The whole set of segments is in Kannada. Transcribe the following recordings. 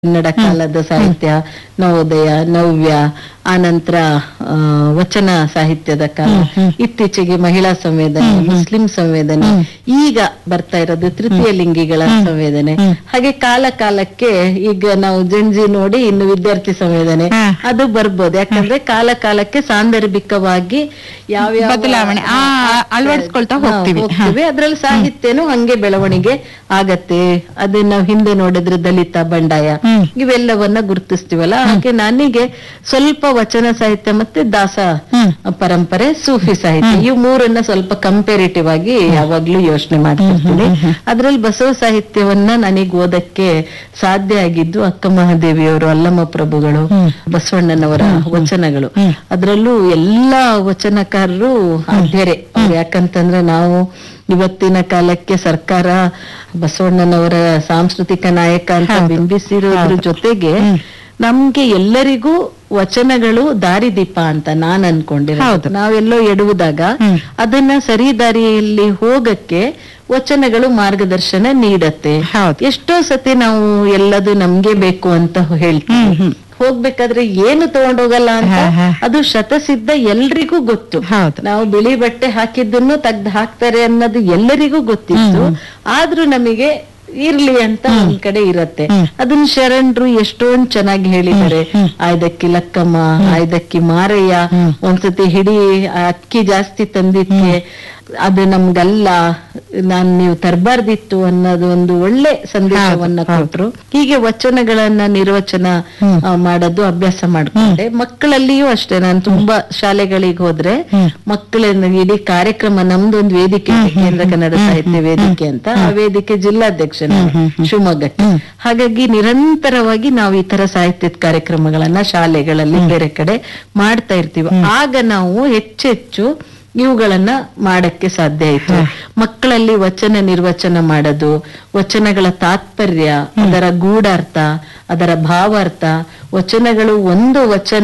ಕನ್ನಡ ಕಾಲದ ಸಾಹಿತ್ಯ ನವೋದಯ ನವ್ಯ ಆನಂತರ ಆ, ವಚನ ಸಾಹಿತ್ಯದ ಕಾಲ ಇತ್ತೀಚೆಗೆ ಮಹಿಳಾ ಸಂವೇದನೆ ಮುಸ್ಲಿಂ ಸಂವೇದನೆ ಈಗ ಬರ್ತಾ ಇರೋದು ತೃತೀಯ ಲಿಂಗಿಗಳ ಸಂವೇದನೆ ಹಾಗೆ ಕಾಲ ಕಾಲಕ್ಕೆ ಈಗ ನಾವು ಜಂಜಿ ನೋಡಿ ಇನ್ನು ವಿದ್ಯಾರ್ಥಿ ಸಂವೇದನೆ ಹಾ. ಅದು ಬರ್ಬೋದು ಯಾಕಂದ್ರೆ ಕಾಲ ಕಾಲಕ್ಕೆ ಸಾಂದರ್ಭಿಕವಾಗಿ ಯಾವ ಬದಲಾವಣೆ, ಆ, ಅಳವಡಿಸ್ಕೊಳ್ತಾ ಹೋಗ್ತೀವಿ. ಹೋಗ್ತೀವಿ ಅದ್ರಲ್ಲಿ ಸಾಹಿತ್ಯನೂ ಹಂಗೆ ಬೆಳವಣಿಗೆ ಆಗತ್ತೆ ಅದನ್ನ ನಾವು ಹಿಂದೆ ನೋಡಿದ್ರೆ ದಲಿತ ಬಂಡಾಯ ಹ್ಮ್. ಇವೆಲ್ಲವನ್ನ ಗುರುತಿಸ್ತೀವಲ್ಲ ಹಾಗೆ ನನಗೆ ಸ್ವಲ್ಪ ವಚನ ಸಾಹಿತ್ಯ ಮತ್ತೆ ದಾಸ ಹ್ಮ್. ಪರಂಪರೆ ಸೂಫಿ ಸಾಹಿತ್ಯ ಇವು ಮೂರನ್ನ ಸ್ವಲ್ಪ ಕಂಪೇರಿಟಿವ್ ಆಗಿ ಯಾವಾಗ್ಲೂ ಯೋಚನೆ ಮಾಡ್ತಿರ್ತೀನಿ ಅದ್ರಲ್ಲಿ ಬಸವ ಸಾಹಿತ್ಯವನ್ನ ನನಗೆ ಓದಕ್ಕೆ ಸಾಧ್ಯ ಆಗಿದ್ದು ಅಕ್ಕ ಮಹಾದೇವಿಯವರು ಅಲ್ಲಮ್ಮ ಪ್ರಭುಗಳು ಬಸವಣ್ಣನವರ ವಚನಗಳು ಅದ್ರಲ್ಲೂ ಎಲ್ಲಾ ವಚನಕಾರರು ಆದ್ಯರೆ ಅವ್ರು ಯಾಕಂತಂದ್ರೆ ನಾವು ಇವತ್ತಿನ ಕಾಲಕ್ಕೆ ಸರ್ಕಾರ ಬಸವಣ್ಣನವರ ಸಾಂಸ್ಕೃತಿಕ ನಾಯಕ ಅಂತ ಬಿಂಬಿಸಿರೋದ್ರ ಜೊತೆಗೆ ನಮ್ಗೆ ಎಲ್ಲರಿಗೂ ವಚನಗಳು ದಾರಿದೀಪ ಅಂತ ನಾನ್ ಅನ್ಕೊಂಡಿರೋದು ನಾವೆಲ್ಲೋ ಎಡುವುದಾಗ ಅದನ್ನ ಸರಿ ದಾರಿಯಲ್ಲಿ ಹೋಗಕ್ಕೆ ವಚನಗಳು ಮಾರ್ಗದರ್ಶನ ನೀಡತ್ತೆ ಹೌದು. ಎಷ್ಟೋ ಸತಿ ನಾವು ಎಲ್ಲದು ನಮ್ಗೆ ಬೇಕು ಅಂತ ಹೇಳ್ತೀವಿ ಹೋಗ್ಬೇಕಾದ್ರೆ ಏನು ತಗೊಂಡೋಗಲ್ಲ ಅಂತ ಹಾ, ಹಾ. ಅದು ಶತಸಿದ್ಧ ಎಲ್ರಿಗೂ ಗೊತ್ತು ಹೌದು. ನಾವು ಬಿಳಿ ಬಟ್ಟೆ ಹಾಕಿದ್ದನ್ನು ತೆಗ್ದು ಹಾಕ್ತಾರೆ ಅನ್ನೋದು ಎಲ್ಲರಿಗೂ ಗೊತ್ತಿತ್ತು ಆದ್ರೂ ನಮಗೆ ಇರ್ಲಿ ಅಂತ ಒಂದ್ ಕಡೆ ಇರತ್ತೆ ಅದನ್ನ ಶರಣರು ಎಷ್ಟೊಂದ್ ಚೆನ್ನಾಗಿ ಹೇಳಿದ್ದಾರೆ ಆಯ್ದಕ್ಕಿ ಲಕ್ಕಮ್ಮ ಆಯ್ದಕ್ಕಿ ಮಾರಯ್ಯ ಒಂದ್ಸತಿ ಹಿಡಿ ಆ ಅಕ್ಕಿ ಜಾಸ್ತಿ ತಂದಿದ್ಕೆ ಅದು ನಮ್ಗಲ್ಲ ನಾನ್ ನೀವು ತರಬಾರ್ದಿತ್ತು ಅನ್ನೋದು ಒಂದು ಒಳ್ಳೆ ಸಂದೇಶವನ್ನ ಕೊಟ್ರು ಹೀಗೆ ವಚನಗಳನ್ನ ನಿರ್ವಚನ ಆ, ಮಾಡೋದು ಅಭ್ಯಾಸ ಮಾಡ್ಕೊಂಡೆ ಮಕ್ಕಳಲ್ಲಿಯೂ ಅಷ್ಟೇ ನಾನು ತುಂಬಾ ಶಾಲೆಗಳಿಗೆ ಹೋದ್ರೆ ಮಕ್ಕಳನ್ನ ಇಡೀ ಕಾರ್ಯಕ್ರಮ ನಮ್ದೊಂದು ವೇದಿಕೆ ಇದೆ, ಕೇಂದ್ರ ಕನ್ನಡ ಸಾಹಿತ್ಯ ವೇದಿಕೆ ಅಂತ ಆ ವೇದಿಕೆ ಜಿಲ್ಲಾಧ್ಯಕ್ಷ ನಾನು, ಶಿವಮೊಗ್ಗಕ್ಕೆ ಹಾಗಾಗಿ ನಿರಂತರವಾಗಿ ನಾವು ಈ ತರ ಸಾಹಿತ್ಯದ ಕಾರ್ಯಕ್ರಮಗಳನ್ನ ಶಾಲೆಗಳಲ್ಲಿ ಬೇರೆ ಕಡೆ ಮಾಡ್ತಾ ಇರ್ತೀವಿ ಆಗ ನಾವು ಹೆಚ್ಚೆಚ್ಚು ಇವುಗಳನ್ನ ಮಾಡಕ್ಕೆ ಸಾಧ್ಯ ಆಯ್ತು ಮಕ್ಕಳಲ್ಲಿ ವಚನ ನಿರ್ವಚನ ಮಾಡೋದು ವಚನಗಳ ತಾತ್ಪರ್ಯ ಅದರ ಗೂಢಾರ್ಥ ಅದರ ಭಾವಾರ್ಥ ವಚನಗಳು ಒಂದು ವಚನ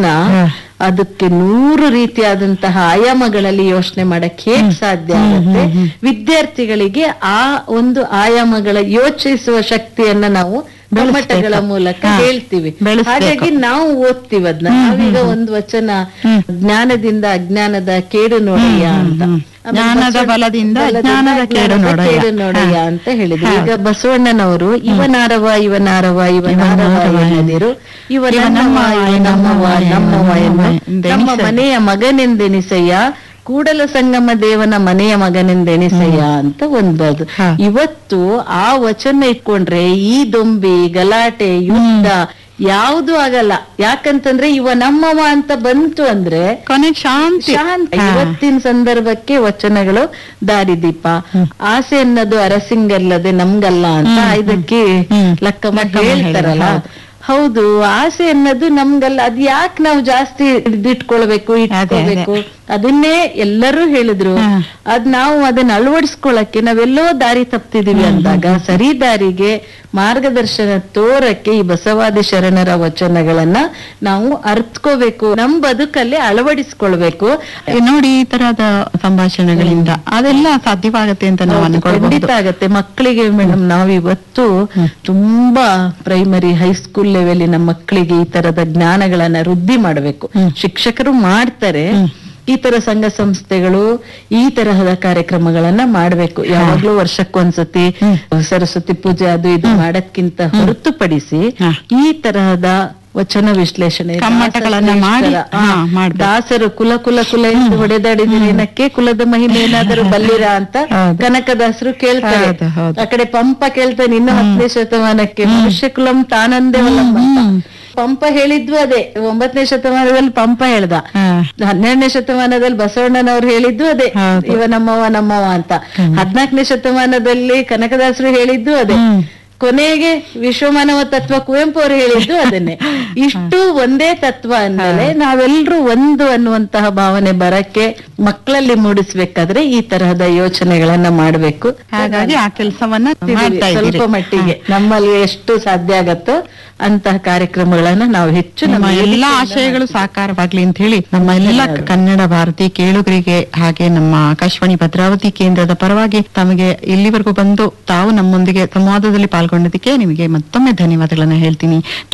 ಅದಕ್ಕೆ ನೂರು ರೀತಿಯಾದಂತಹ ಆಯಾಮಗಳಲ್ಲಿ ಯೋಚನೆ ಮಾಡಕ್ ಹೇಗ್ ಸಾಧ್ಯ ಆಗುತ್ತೆ ವಿದ್ಯಾರ್ಥಿಗಳಿಗೆ ಆ ಒಂದು ಆಯಾಮಗಳ ಯೋಚಿಸುವ ಶಕ್ತಿಯನ್ನ ನಾವು ಬೊಮ್ಮಟಗಳ ಮೂಲಕ ಹೇಳ್ತೀವಿ ಬೆಳೆಸ್ಬೇಕು. ಹಾಗಾಗಿ ನಾವು ಓದ್ತೀವಿ ಅದನ್ನ ನಾವೀಗ ಒಂದು ವಚನ ಜ್ಞಾನದಿಂದ ಅಜ್ಞಾನದ ಕೇಡು ನೋಡಯ್ಯ ಅಂತ ಆಮೇಲೆ ಜ್ಞಾನದ ಬಸವಣ್ಣ- ಬಲದಿಂದ ಬಲದಿಂದ ಜ್ಞಾನದ ಕೇಡು ಜ್ಞಾನದ ನೋಡಯ್ಯ. ಕೇಡು ನೋಡಯ್ಯ ಅಂತ ಹೇಳಿದ್ರು ಈಗ ಬಸವಣ್ಣನವರು ಇವನಾರವ ಇವನಾರವ ಇವನಾರವ ಎನ್ನದಿರು ಇವ ನಮ್ಮವ ಇವ ನಮ್ಮವ ನಮ್ಮವ ಎನ್ನು ನಮ್ಮ ಮನೆಯ ಮಗನೆಂದೆನಿಸಯ್ಯ ಕೂಡಲ ಸಂಗಮ ದೇವನ ಮನೆಯ ಮಗನೆಂದೆನಿಸಯ್ಯ ಅಂತ ಒಂದು ಹಾ. ಇವತ್ತು ಆ ವಚನ ಇಟ್ಕೊಂಡ್ರೆ ಈ ದೊಂಬಿ ಗಲಾಟೆ ಯುದ್ಧ ಯಾವ್ದು ಆಗಲ್ಲ ಯಾಕಂತಂದ್ರೆ ಇವ ನಮ್ಮವ ಅಂತ ಬಂತು ಅಂದ್ರೆ ಕೊನೆಗೆ ಶಾಂತಿ ಶಾಂತ ಇವತ್ತಿನ ಸಂದರ್ಭಕ್ಕೆ ವಚನಗಳು ದಾರಿದೀಪ ಆಸೆ ಅನ್ನೋದು ಅರಸಿಂಗಲ್ಲದೆ ನಮ್ಗಲ್ಲ ಅಂತ ಇದಕ್ಕೆ ಲಕ್ಕಮ್ಮ ಹೇಳ್ತಾರಲ್ಲ ಹೌದು ಆಸೆ ಅನ್ನೋದು ನಮ್ಗಲ್ಲ ಅದ್ ಯಾಕೆ ನಾವು ಜಾಸ್ತಿ ಹಿಡಿದಿಟ್ಕೊಳ್ಬೇಕು ಇಟ್ಕೋಬೇಕು ಅದನ್ನೇ ಎಲ್ಲರೂ ಹೇಳಿದ್ರು ಅದ್ ನಾವು ಅದನ್ನ ಅಳವಡಿಸ್ಕೊಳಕ್ಕೆ ನಾವೆಲ್ಲೋ ದಾರಿ ತಪ್ತಿದೀವಿ ಅಂದಾಗ ಸರಿ ದಾರಿಗೆ ಮಾರ್ಗದರ್ಶನ ತೋರಕ್ಕೆ ಈ ಬಸವಾದಿ ಶರಣರ ವಚನಗಳನ್ನ ನಾವು ಅರ್ತ್ಕೋಬೇಕು ನಮ್ ಬದುಕಲ್ಲಿ ಅಳವಡಿಸ್ಕೊಳ್ಬೇಕು ಈ ನೋಡಿ ಈ ತರಹದ ಸಂಭಾಷಣೆಗಳಿಂದ ಅದೆಲ್ಲ ಸಾಧ್ಯವಾಗತ್ತೆ ಅಂತ ನಾವು ಅನ್ಕೊಳ್ಬಹುದು ಖಂಡಿತ ಆಗತ್ತೆ ಮಕ್ಕಳಿಗೆ ಮೇಡಮ್ ನಾವಿವತ್ತು ತುಂಬಾ ಪ್ರೈಮರಿ ಹೈಸ್ಕೂಲ್ ಲೆವೆಲಿನ ಮಕ್ಕಳಿಗೆ ಈ ತರದ ಜ್ಞಾನಗಳನ್ನ ವೃದ್ಧಿ ಮಾಡಬೇಕು ಶಿಕ್ಷಕರು ಮಾಡ್ತಾರೆ ಈ ತರ ಸಂಘ ಸಂಸ್ಥೆಗಳು ಈ ತರಹದ ಕಾರ್ಯಕ್ರಮಗಳನ್ನ ಮಾಡ್ಬೇಕು ಯಾವಾಗ್ಲೂ ವರ್ಷಕ್ಕೊಂದ್ಸತಿ ಸರಸ್ವತಿ ಪೂಜೆ ಅದು ಇದು ಮಾಡೋದ್ಕಿಂತ ಹೊರತುಪಡಿಸಿ ಹಾ. ಈ ತರಹದ ವಚನ ವಿಶ್ಲೇಷಣೆ ಕಮ್ಮಟಗಳನ್ನ ದಾಸ ಮಾಡಿ, ಶ್ರೇಷ್ಠರ, ಹಾ, ಹಾ, ಮಾಡ್ಬೇಕು. ದಾಸರು ಕುಲ ಕುಲ ಕುಲ ಎಂದು ಹೊಡೆದಾಡಿದಿರಿ ಏನಕ್ಕೆ ಕುಲದ ಮಹಿಮೆ ಏನಾದರೂ ಬಲ್ಲಿರ ಅಂತ ಹೌದು. ಕನಕದಾಸರು ಕೇಳ್ತಾರೆ ಹೌದು, ಹೌದು. ಆ ಕಡೆ ಪಂಪ ಕೇಳ್ತಾನೆ ಇನ್ನು ಹತ್ತನೇ ಶತಮಾನಕ್ಕೆ ಮನುಷ್ಯ ಕುಲಂ ತಾನಂದೇ ವಲ್ಲಂ ಅಂತ. ಪಂಪ ಹೇಳಿದ್ವು ಅದೇ ಒಂಬತ್ತನೇ ಶತಮಾನದಲ್ಲಿ ಪಂಪ ಹೇಳ್ದ ಹಾ. ಹನ್ನೆರಡನೇ ಶತಮಾನದಲ್ಲಿ ಬಸವಣ್ಣನವ್ರು ಹೇಳಿದ್ದು ಅದೇ ಹೌದು. ಇವ ನಮ್ಮವ ನಮ್ಮವ ಅಂತ ಹದ್ನಾಲ್ಕನೇ ಶತಮಾನದಲ್ಲಿ ಕನಕದಾಸರು ಹೇಳಿದ್ದು ಅದೇ ಕೊನೆಗೆ ವಿಶ್ವಮಾನವ ತತ್ವ ಕುವೆಂಪು ಅವರು ಹೇಳಿದ್ದು ಅದನ್ನೇ ಇಷ್ಟು ಒಂದೇ ತತ್ವ ಅಂದಮೇಲೆ ನಾವೆಲ್ಲರೂ ಒಂದು ಅನ್ನುವಂತಹ ಭಾವನೆ ಬರಕ್ಕೆ ಮಕ್ಕಳಲ್ಲಿ ಮೂಡಿಸ್ಬೇಕಾದ್ರೆ ಈ ತರಹದ ಯೋಚನೆಗಳನ್ನ ಮಾಡ್ಬೇಕು ಹಾಗಾಗಿ ಆ ಕೆಲಸವನ್ನ ಮಾಡ್ತಾ ಸ್ವಲ್ಪ ಇದ್ದೀರಿ ಮಟ್ಟಿಗೆ ನಮ್ಮಲ್ಲಿ ಎಷ್ಟು ಸಾಧ್ಯ ಆಗತ್ತೋ ಅಂತಹ ಕಾರ್ಯಕ್ರಮಗಳನ್ನ ನಾವು ಹೆಚ್ಚು ನಮ್ಮ ನಮ್ಮ ಎಲ್ಲಾ ಆಶಯಗಳು ಸಾಕಾರವಾಗ್ಲಿ ಅಂತ ಹೇಳಿ ನಮ್ಮ ಎಲ್ಲ ಕನ್ನಡ ಭಾರತಿ ಕೇಳುಗರಿಗೆ ಹಾಗೆ ನಮ್ಮ ಆಕಾಶವಾಣಿ ಭದ್ರಾವತಿ ಕೇಂದ್ರದ ಪರವಾಗಿ ತಮಗೆ ಇಲ್ಲಿವರೆಗೂ ಬಂದು ತಾವು ನಮ್ಮೊಂದಿಗೆ ಸಂವಾದದಲ್ಲಿ ಪಾಲ್ಗೊಂಡಿದ್ದಕ್ಕೆ ನಿಮಗೆ ಮತ್ತೊಮ್ಮೆ ಧನ್ಯವಾದಗಳನ್ನ ಹೇಳ್ತೀನಿ